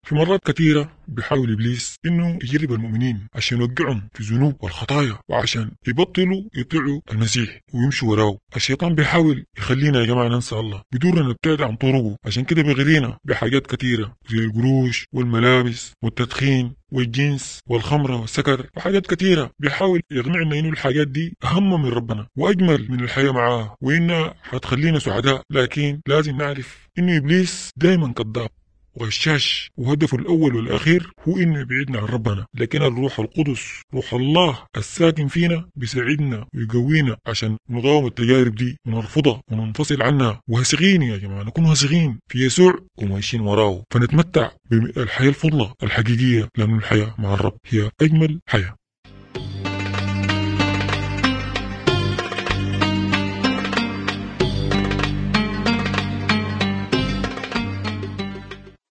في مرات كثيرة بيحاول إبليس إنه يجرب المؤمنين عشان يوقعهم في الذنوب والخطايا وعشان يبطلوا يطيعوا المسيح ويمشوا وراه الشيطان بيحاول يخلينا يا جماعة ننسى الله بدورنا نبتعد عن طرقه عشان كده بيغرينا بحاجات كثيرة زي القروش والملابس والتدخين والجنس والخمرة والسكر وحاجات كثيرة بيحاول يقنعنا إنه الحاجات دي أهم من ربنا وأجمل من الحياة معاه وإنها حتخلينا سعداء لكن لازم نعرف إنه إبليس دايما كذاب وغشاش وهدفه الأول والأخير هو إنه يبعدنا عن ربنا لكن الروح القدس روح الله الساكن فينا بيساعدنا ويقوينا عشان نقاوم التجارب دي ونرفضها وننفصل عنها واثقين يا جماعة نكون واثقين في يسوع وماشيين وراه فنتمتع بالحياة الفضلة الحقيقية لأن الحياة مع الرب هي أجمل حياة